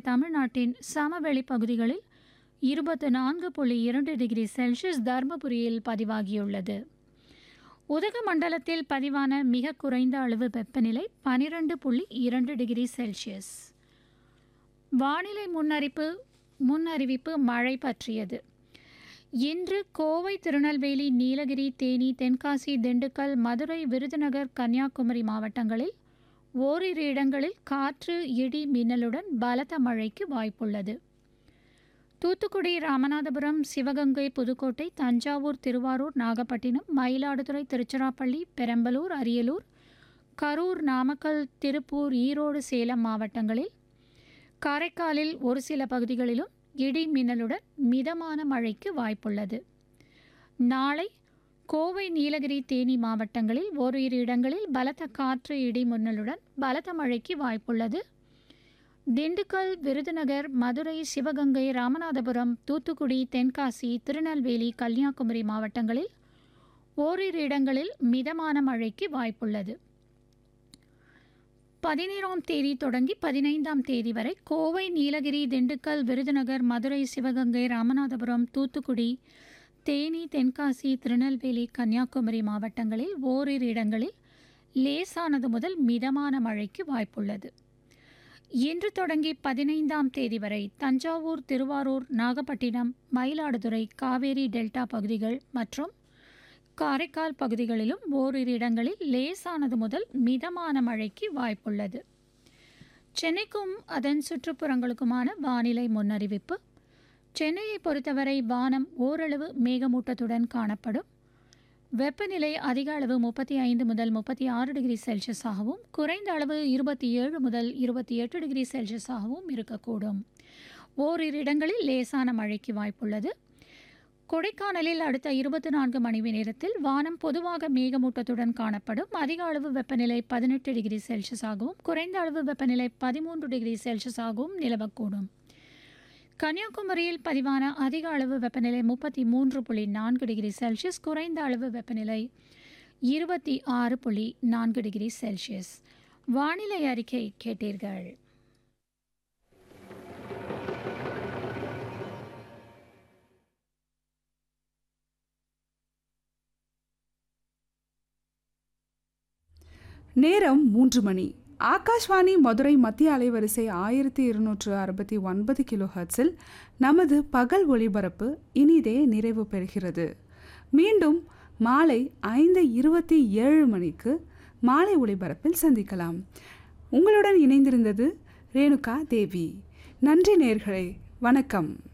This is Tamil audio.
தமிழ்நாட்டின் சமவெளி பகுதிகளில் இருபத்து நான்கு புள்ளி இரண்டு டிகிரி செல்சியஸ் தர்மபுரியில் பதிவாகியுள்ளது உதகமண்டலத்தில் பதிவான மிக குறைந்த அளவு வெப்பநிலை பனிரெண்டு புள்ளி இரண்டு டிகிரி செல்சியஸ் வானிலை முன்னறிப்பு முன்னறிவிப்பு மழை பற்றியது இன்று கோவை திருநெல்வேலி நீலகிரி தேனி தென்காசி திண்டுக்கல் மதுரை விருதுநகர் கன்னியாகுமரி மாவட்டங்களில் ஓரிரு இடங்களில் காற்று இடி மின்னலுடன் பலத்த மழைக்கு வாய்ப்புள்ளது தூத்துக்குடி ராமநாதபுரம் சிவகங்கை புதுக்கோட்டை தஞ்சாவூர் திருவாரூர் நாகப்பட்டினம் மயிலாடுதுறை திருச்சிராப்பள்ளி பெரம்பலூர் அரியலூர் கரூர் நாமக்கல் திருப்பூர் ஈரோடு சேலம் மாவட்டங்களில் காரைக்காலில் ஒரு சில பகுதிகளிலும் இடி மின்னலுடன் மிதமான மழைக்கு வாய்ப்புள்ளது நாளை கோவை நீலகிரி தேனி மாவட்டங்களில் ஓரிரு இடங்களில் பலத்த காற்று இடி மின்னலுடன் பலத்த மழைக்கு வாய்ப்புள்ளது திண்டுக்கல் விருதுநகர் மதுரை சிவகங்கை ராமநாதபுரம் தூத்துக்குடி தென்காசி திருநெல்வேலி கன்னியாகுமரி மாவட்டங்களில் ஓரிரு இடங்களில் மிதமான மழைக்கு வாய்ப்புள்ளது பதினேழாம் தேதி தொடங்கி பதினைந்தாம் தேதி வரை கோவை நீலகிரி திண்டுக்கல் விருதுநகர் மதுரை சிவகங்கை ராமநாதபுரம் தூத்துக்குடி தேனி தென்காசி திருநெல்வேலி கன்னியாகுமரி மாவட்டங்களில் ஓரிரு இடங்களில் லேசானது முதல் மிதமான மழைக்கு வாய்ப்புள்ளது இன்று தொடங்கி பதினைந்தாம் தேதி வரை தஞ்சாவூர் திருவாரூர் நாகப்பட்டினம் மயிலாடுதுறை காவேரி டெல்டா பகுதிகள் மற்றும் காரைக்கால் பகுதிகளிலும் ஓரிரு இடங்களில் லேசானது முதல் மிதமான மழைக்கு வாய்ப்புள்ளது சென்னைக்கும் அதன் சுற்றுப்புறங்களுக்குமான வானிலை முன்னறிவிப்பு சென்னையை பொறுத்தவரை வானம் ஓரளவு மேகமூட்டத்துடன் காணப்படும் வெப்பநிலை அதிக அளவு முப்பத்தி ஐந்து முதல் முப்பத்தி ஆறு டிகிரி செல்சியஸாகவும் குறைந்த அளவு இருபத்தி ஏழு முதல் இருபத்தி எட்டு டிகிரி செல்சியஸாகவும் இருக்கக்கூடும் ஓரிரு இடங்களில் லேசான மழைக்கு வாய்ப்புள்ளது கொடைக்கானலில் அடுத்த இருபத்தி நான்கு மணி நேரத்தில் வானம் பொதுவாக மேகமூட்டத்துடன் காணப்படும் அதிக அளவு வெப்பநிலை பதினெட்டு டிகிரி செல்சியஸாகவும் குறைந்த அளவு வெப்பநிலை பதிமூன்று டிகிரி செல்சியஸாகவும் நிலவக்கூடும் கன்னியாகுமரியில் பதிவான அதிக அளவு வெப்பநிலை முப்பத்தி மூன்று புள்ளி நான்கு டிகிரி செல்சியஸ் குறைந்த அளவு வெப்பநிலை இருபத்தி ஆறு புள்ளி நான்கு டிகிரி செல்சியஸ் வானிலை அறிக்கை கேட்டீர்கள் நேரம் மூன்று மணி ஆகாஷ்வாணி மதுரை மத்திய அலைவரிசை ஆயிரத்தி இருநூற்று அறுபத்தி ஒன்பது கிலோ ஹர்ட்ஸில் நமது பகல் ஒளிபரப்பு இனிதே நிறைவு பெறுகிறது மீண்டும் மாலை ஐந்து இருபத்தி ஏழு மணிக்கு மாலை ஒளிபரப்பில் சந்திக்கலாம் உங்களுடன் இணைந்திருந்தது ரேணுகா தேவி நன்றி நேர்களே வணக்கம்